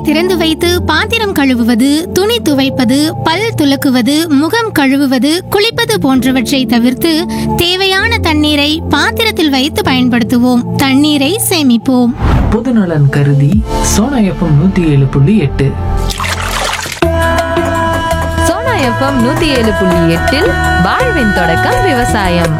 திறந்து வைத்து பாத்திரம் கழுவுவது துணி துவைப்பது பல் துலக்குவது முகம் கழுவுவது குளிப்பது போன்றவற்றை தவிர்த்து தேவையான தண்ணீரை பாத்திரத்தில் வைத்து பயன்படுத்துவோம் தண்ணீரை சேமிப்போம் பொதுநலன் கருதி சோனா எஃப்எம் நூத்தி ஏழு புள்ளி எட்டு சோனா எஃப்எம் நூத்தி ஏழு புள்ளி எட்டில் வாழ்வின் தொடக்கம் விவசாயம்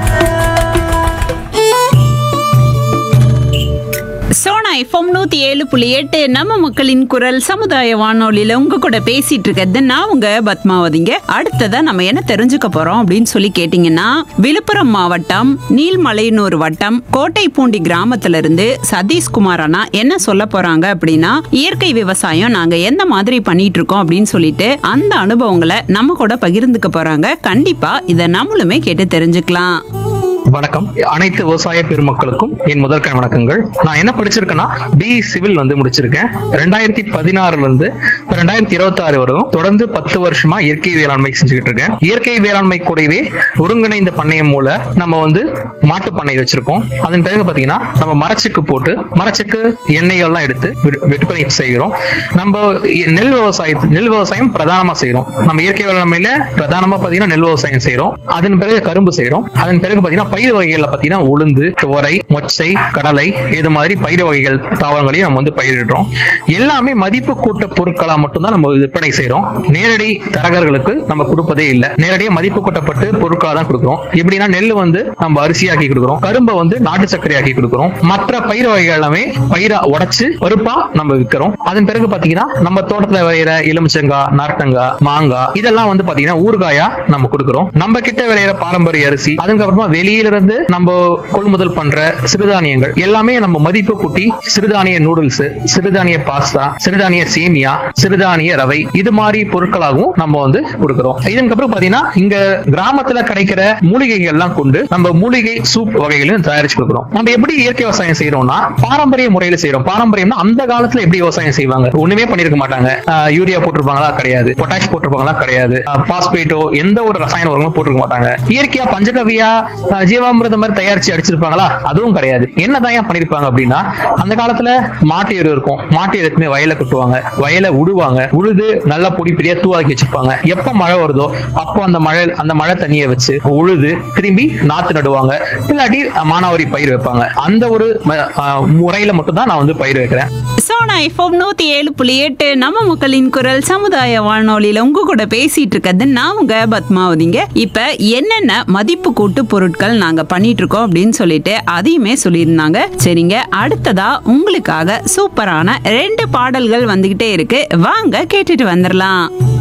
சோனா எஃப்எம் நூத்தி ஏழு புள்ளி எட்டு நம்ம மக்களின் குரல் சமுதாய வானொலியில உங்க கூட பேசிட்டு இருக்கிறது நான் உங்க பத்மாவதிங்க அடுத்ததா நம்ம என்ன தெரிஞ்சுக்க போறோம் அப்படின்னு சொல்லி கேட்டீங்கன்னா விழுப்புரம் மாவட்டம் நீல்மலையனூர் வட்டம் கோட்டைப்பூண்டி கிராமத்துல இருந்து சதீஷ்குமார் அண்ணா என்ன சொல்ல போறாங்க அப்படின்னா இயற்கை விவசாயம் நாங்க எந்த மாதிரி பண்ணிட்டு இருக்கோம் அப்படின்னு சொல்லிட்டு அந்த அனுபவங்களை நம்ம கூட பகிர்ந்துக்க போறாங்க கண்டிப்பா இதை நம்மளுமே கேட்டு தெரிஞ்சுக்கலாம் வணக்கம் அனைத்து விவசாய பெருமக்களுக்கும் என் முதற்கண் வணக்கங்கள் நான் என்ன படிச்சிருக்கேன்னா பி சிவில் வந்து முடிச்சிருக்கேன் ரெண்டாயிரத்தி பதினாறுல இருந்து ரெண்டாயிரத்தி இருபத்தி ஆறு வரைக்கும் தொடர்ந்து பத்து வருஷமா இயற்கை வேளாண்மை செஞ்சுக்கிட்டு இருக்கேன் இயற்கை வேளாண்மை கூடவே ஒருங்கிணைந்த பண்ணையம் மூல நம்ம வந்து மாட்டு பண்ணை வச்சிருக்கோம் அதன் பிறகு பாத்தீங்கன்னா நம்ம மரச்சுக்கு போட்டு மரச்சுக்கு எண்ணெய்கள்லாம் எடுத்து விற்- விற்பனை செய்கிறோம் நம்ம இ- நெல் விவசாயம் நெல் விவசாயம் பிரதானமா செய்யறோம் நம்ம இயற்கை வேளாண்மையில பிரதானமா பாத்தீங்கன்னா நெல் விவசாயம் செய்யறோம் அதன் பிறகு கரும்பு செய்யறோம் அதன் பிறகு பாத்தீங்கன்னா பயிர் வகைகள்ல பாத்தீங்கன்னா உளுந்து துவரை மொச்சை கடலை இது மாதிரி பயிர் வகைகள் தாவரங்களையும் நம்ம வந்து பயிரிடுறோம் எல்லாமே மதிப்பு கூட்ட பொருட்களா மட்டும்தான் நம்ம விற்பனை செய்யறோம் நேரடி தரகர்களுக்கு நம்ம கொடுப்பதே இல்லை நேரடியா மதிப்பு கூட்டப்பட்டு பொருட்களா தான் கொடுக்குறோம் எப்படின்னா நெல் வந்து நம்ம அரிசியாக்கி கொடுக்குறோம் கரும்பை வந்து நாட்டு சர்க்கரையாக்கி கொடுக்குறோம் மற்ற பயிர் வகைகள் எல்லாமே பயிரா உடைச்சு பருப்பா நம்ம விற்கிறோம் அதன் பிறகு பாத்தீங்கன்னா நம்ம தோட்டத்துல விளையிற எலுமிச்சங்காய் நார்த்தங்காய் மாங்காய் இதெல்லாம் வந்து பாத்தீங்கன்னா ஊறுகாயா நம்ம கொடுக்குறோம் நம்ம கிட்ட விளையிற பாரம்பரிய அரிசி அதுக்கப்புறமா வெளியில இருந்து நம்ம கொள்முதல் பண்ற சிறுதானியங்கள் எல்லாமே நம்ம மதிப்பு கூட்டி சிறுதானிய நூடுல்ஸ் சிறுதானிய பாஸ்தா சிறுதானிய சேமியா சிறுதானிய ரவை இது மாதிரி பொருட்களாகவும் நம்ம வந்து கொடுக்கிறோம் இதுக்கப்புறம் பாத்தீங்கன்னா இங்க கிராமத்துல கிடைக்கிற மூலிகைகள் எல்லாம் கொண்டு நம்ம மூலிகை சூப் வகைகளையும் தயாரிச்சு கொடுக்குறோம் நம்ம எப்படி இயற்கை விவசாயம் செய்யறோம்னா பாரம்பரிய முறையில செய்யறோம் பாரம்பரியம்னா அந்த காலத்துல எப்படி விவசாயம் செய்வாங்க ஒண்ணுமே பண்ணிருக்க மாட்டாங்க ஆஹ் யூரியா போட்டிருப்பாங்களா கிடையாது பொட்டாஷ் போட்டிருப்பாங்களா கிடையாது பாஸ்பேட்டோ எந்த ஒரு ரசாயன உரங்களும் போட்டிருக்க மாட்டாங்க இயற்கையா பஞ்சகவியா ஆஹ் ஜீவாமிர்தம் மாதிரி தயாரிச்சு அடிச்சிருப்பாங்களா அதுவும் கிடையாது என்னதான் ஏன் பண்ணிருப்பாங்க அப்படின்னா அந்த காலத்துல மாட்டு எரு இருக்கும் மாட்டு எரு எடுத்துமே வயல கட்டுவாங்க வயலை உழுவாங்க உழுது நல்லா பொடி பெரிய தூவாக்கி வச்சிருப்பாங்க எப்ப மழை வருதோ அப்போ அந்த மழை அந்த மழை தண்ணியை வச்சு உழுது திரும்பி நாத்து நடுவாங்க இல்லாட்டி மானாவாரி பயிர் வைப்பாங்க அந்த ஒரு ம- ஆஹ் முறையில மட்டும் தான் நான் வந்து பயிர் வைக்கிறேன் சோனா எஃப்எம் நூத்தி ஏழு புள்ளி எட்டு நம்ம மக்களின் குரல் சமுதாய வானொலியில உங்க கூட பேசிட்டு இருக்கிறது நான் உங்க பத்மாவதிங்க இப்ப என்னென்ன மதிப்பு கூட்டு பொருட்கள் நாங்க பண்ணிட்டு இருக்கோம் அப்படின்னு சொல்லிட்டு அதையுமே சொல்லியிருந்தாங்க சரிங்க அடுத்ததா உங்களுக்காக சூப்பரான ரெண்டு பாடல்கள் வந்துகிட்டே இருக்கு வாங்க கேட்டுட்டு வந்துடலாம்